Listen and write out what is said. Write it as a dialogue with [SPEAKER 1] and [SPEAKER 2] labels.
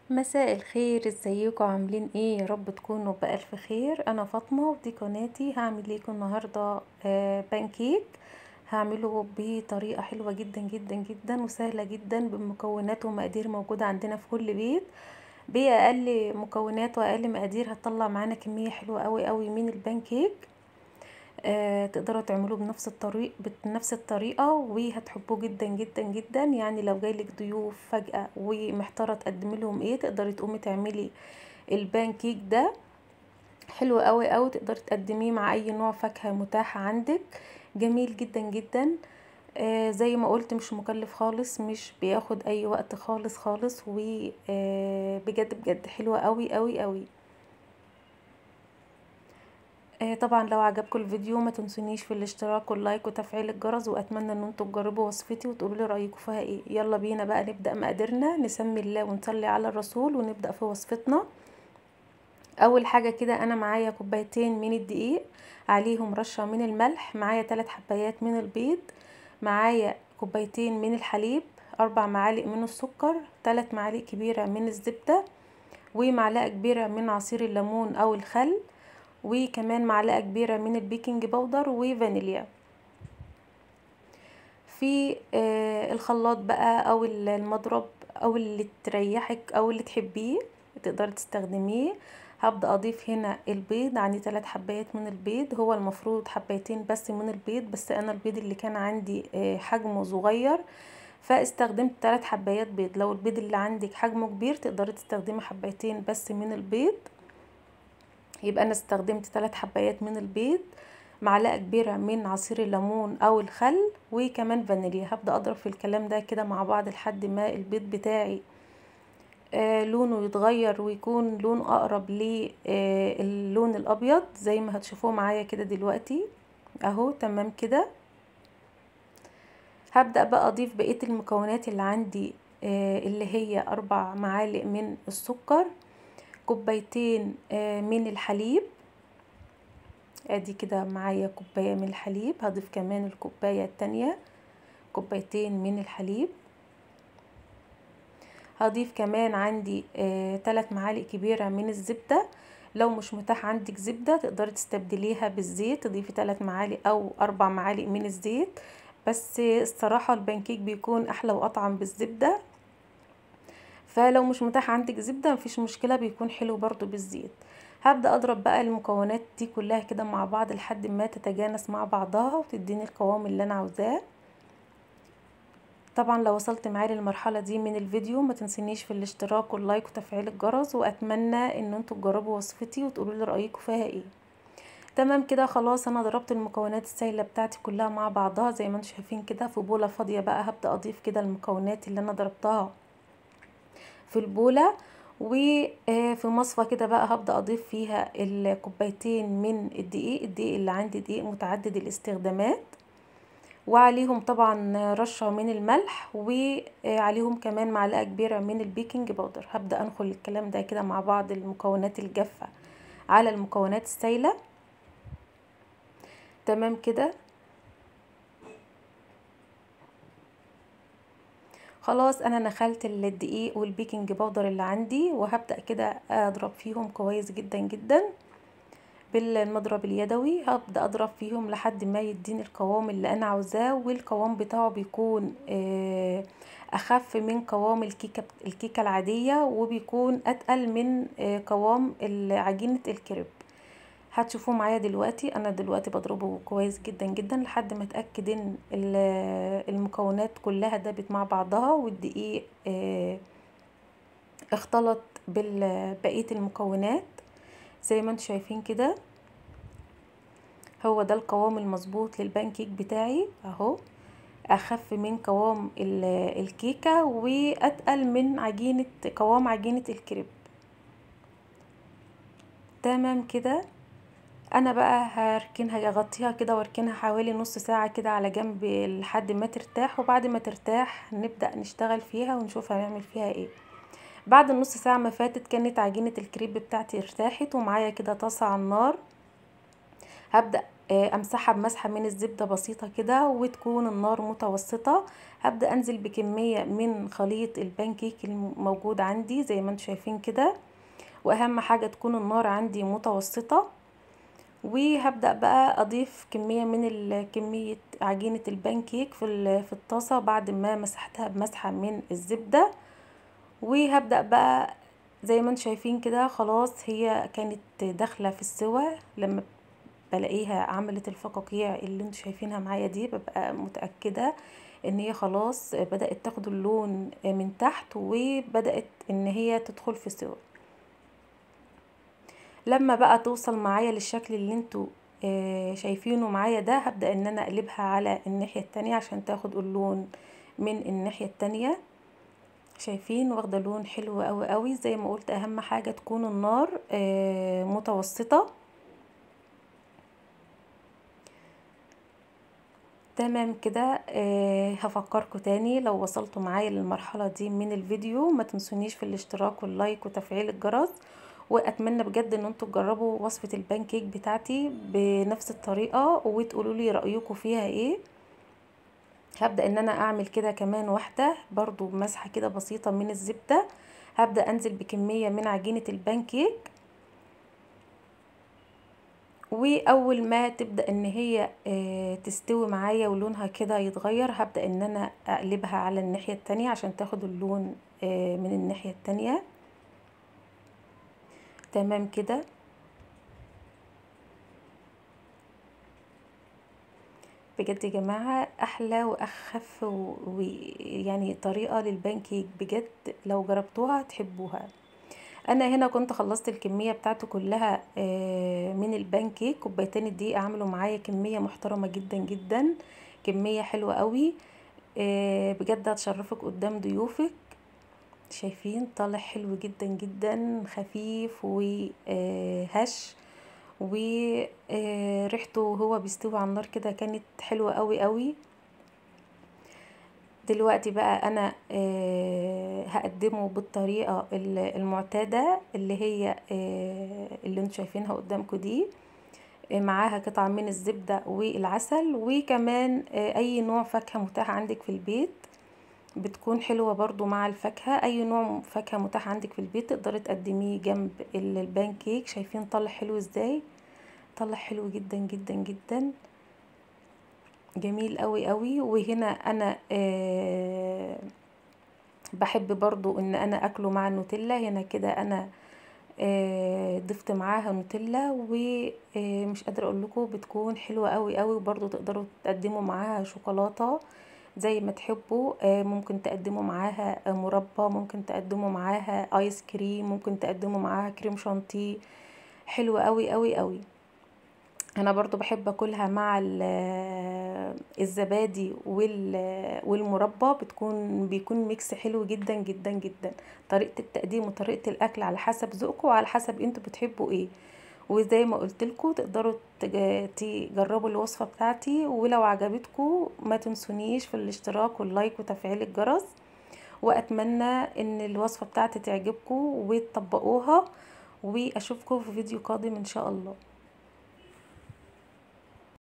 [SPEAKER 1] مساء الخير ازيكم عاملين ايه يا رب تكونوا بألف خير انا فاطمة ودي قناتي هعمل لكم النهاردة آه بانكيك هعمله بطريقة حلوة جدا جدا جدا وسهلة جدا بمكونات ومقادير موجودة عندنا في كل بيت بأقل مكونات وأقل مقادير هتطلع معانا كمية حلوة قوي قوي من البانكيك آه تقدروا تعملوه بنفس الطريق بنفس الطريقة وهتحبوه جدا جدا جدا يعني لو جايلك ضيوف فجأة ومحتارة تقدمي لهم ايه تقدري تقومي تعملي البان كيك ده حلو قوي قوي تقدري تقدميه مع اي نوع فاكهة متاحة عندك جميل جدا جدا آه زي ما قلت مش مكلف خالص مش بياخد اي وقت خالص خالص وبجد آه بجد حلوة قوي قوي قوي آه طبعا لو عجبكم الفيديو ما تنسونيش في الاشتراك واللايك وتفعيل الجرس واتمنى ان انتوا تجربوا وصفتي وتقولوا لي رايكم فيها ايه يلا بينا بقى نبدا مقاديرنا نسمي الله ونصلي على الرسول ونبدا في وصفتنا اول حاجه كده انا معايا كوبايتين من الدقيق عليهم رشه من الملح معايا 3 حبايات من البيض معايا كوبايتين من الحليب اربع معالق من السكر 3 معالق كبيره من الزبده ومعلقه كبيره من عصير الليمون او الخل وكمان معلقه كبيره من البيكنج باودر وفانيليا في آه الخلاط بقى او المضرب او اللي تريحك او اللي تحبيه تقدري تستخدميه هبدا اضيف هنا البيض عندي ثلاث حبايات من البيض هو المفروض حبايتين بس من البيض بس انا البيض اللي كان عندي آه حجمه صغير فاستخدمت ثلاث حبايات بيض لو البيض اللي عندك حجمه كبير تقدري تستخدمي حبايتين بس من البيض يبقى انا استخدمت ثلاث حبايات من البيض معلقه كبيره من عصير الليمون او الخل وكمان فانيليا هبدا اضرب في الكلام ده كده مع بعض لحد ما البيض بتاعي آه لونه يتغير ويكون لون اقرب للون آه الابيض زي ما هتشوفوه معايا كده دلوقتي اهو تمام كده هبدا بقى اضيف بقيه المكونات اللي عندي آه اللي هي اربع معالق من السكر كوبايتين من الحليب ادي كده معايا كوبايه من الحليب هضيف كمان الكوبايه التانية كوبايتين من الحليب هضيف كمان عندي ثلاث معالق كبيره من الزبده لو مش متاح عندك زبده تقدري تستبدليها بالزيت تضيفي ثلاث معالق او اربع معالق من الزيت بس الصراحه البانكيك بيكون احلى واطعم بالزبده فلو مش متاح عندك زبده مفيش مشكله بيكون حلو برضو بالزيت هبدا اضرب بقى المكونات دي كلها كده مع بعض لحد ما تتجانس مع بعضها وتديني القوام اللي انا عاوزاه طبعا لو وصلت معايا للمرحله دي من الفيديو ما تنسينيش في الاشتراك واللايك وتفعيل الجرس واتمنى ان انتوا تجربوا وصفتي وتقولوا لي رايكم فيها ايه تمام كده خلاص انا ضربت المكونات السائله بتاعتي كلها مع بعضها زي ما انتم شايفين كده في بوله فاضيه بقى هبدا اضيف كده المكونات اللي انا ضربتها في البولة وفي مصفى كده بقى هبدأ أضيف فيها الكوبايتين من الدقيق الدقيق اللي عندي دقيق متعدد الاستخدامات وعليهم طبعا رشة من الملح وعليهم كمان معلقة كبيرة من البيكنج باودر هبدأ أنخل الكلام ده كده مع بعض المكونات الجافة على المكونات السائلة تمام كده خلاص انا نخلت الدقيق والبيكنج باودر اللي عندي وهبدا كده اضرب فيهم كويس جدا جدا بالمضرب اليدوي هبدا اضرب فيهم لحد ما يديني القوام اللي انا عاوزاه والقوام بتاعه بيكون اخف من قوام الكيكه الكيكه العاديه وبيكون اتقل من قوام عجينه الكريب هتشوفوه معايا دلوقتي انا دلوقتي بضربه كويس جدا جدا لحد ما اتاكد ان المكونات كلها دابت مع بعضها والدقيق اختلط ببقيه المكونات زي ما انتم شايفين كده هو ده القوام المظبوط للبانكيك بتاعي اهو اخف من قوام الكيكه واتقل من عجينه قوام عجينه الكريب تمام كده انا بقى هركنها اغطيها كده واركنها حوالي نص ساعة كده على جنب لحد ما ترتاح وبعد ما ترتاح نبدأ نشتغل فيها ونشوف هنعمل فيها ايه بعد النص ساعة ما فاتت كانت عجينة الكريب بتاعتي ارتاحت ومعايا كده طاسة على النار هبدأ آه، امسحها بمسحه من الزبده بسيطه كده وتكون النار متوسطه هبدا انزل بكميه من خليط البانكيك الموجود عندي زي ما انتم شايفين كده واهم حاجه تكون النار عندي متوسطه وهبدا بقى اضيف كميه من كميه عجينه البانكيك في في الطاسه بعد ما مسحتها بمسحه من الزبده وهبدا بقى زي ما انتم شايفين كده خلاص هي كانت داخله في السوا لما بلاقيها عملت الفقاقيع اللي انتوا شايفينها معايا دي ببقى متأكدة ان هي خلاص بدأت تاخد اللون من تحت وبدأت ان هي تدخل في سوا لما بقى توصل معايا للشكل اللي انتوا شايفينه معايا ده هبدأ ان انا اقلبها على الناحية التانية عشان تاخد اللون من الناحية التانية شايفين واخدة لون حلو قوي قوي زي ما قلت اهم حاجة تكون النار متوسطة تمام كده آه هفكركم تاني لو وصلتوا معايا للمرحلة دي من الفيديو ما تنسونيش في الاشتراك واللايك وتفعيل الجرس واتمنى بجد ان انتوا تجربوا وصفة البانكيك بتاعتي بنفس الطريقة وتقولوا لي رأيكم فيها ايه هبدأ ان انا اعمل كده كمان واحدة برضو بمسحة كده بسيطة من الزبدة هبدأ انزل بكمية من عجينة البانكيك واول ما تبدا ان هي تستوي معايا ولونها كده يتغير هبدا ان انا اقلبها على الناحيه التانية عشان تاخد اللون من الناحيه التانية تمام كده بجد يا جماعه احلى واخف ويعني طريقه للبانكيك بجد لو جربتوها تحبوها انا هنا كنت خلصت الكميه بتاعته كلها من البانكيك كوبايتين الدقيق عملوا معايا كميه محترمه جدا جدا كميه حلوه قوي بجد هتشرفك قدام ضيوفك شايفين طالع حلو جدا جدا خفيف وهش وريحته وهو بيستوي على النار كده كانت حلوه قوي قوي دلوقتي بقى انا آه هقدمه بالطريقه المعتاده اللي هي آه اللي انتوا شايفينها قدامكم دي آه معاها قطعه من الزبده والعسل وكمان اي نوع فاكهه متاح عندك في البيت بتكون حلوه برضو مع الفاكهه اي نوع فاكهه متاح عندك في البيت تقدري تقدميه جنب البانكيك شايفين طلع حلو ازاي طلع حلو جدا جدا جدا جميل قوي قوي وهنا انا آه بحب برضو ان انا اكله مع النوتيلا هنا كده انا آه ضفت معاها نوتيلا ومش قادره اقول لكم بتكون حلوه قوي قوي وبرضو تقدروا تقدموا معاها شوكولاته زي ما تحبوا آه ممكن تقدموا معاها مربى ممكن تقدموا معاها ايس كريم ممكن تقدموا معاها كريم شانتيه حلوه قوي قوي قوي انا برضو بحب اكلها مع الزبادي والمربى بتكون بيكون ميكس حلو جدا جدا جدا طريقه التقديم وطريقه الاكل على حسب ذوقكم وعلى حسب انتوا بتحبوا ايه وزي ما قلت لكم تقدروا تجربوا الوصفه بتاعتي ولو عجبتكم ما تنسونيش في الاشتراك واللايك وتفعيل الجرس واتمنى ان الوصفه بتاعتي تعجبكم وتطبقوها واشوفكم في فيديو قادم ان شاء الله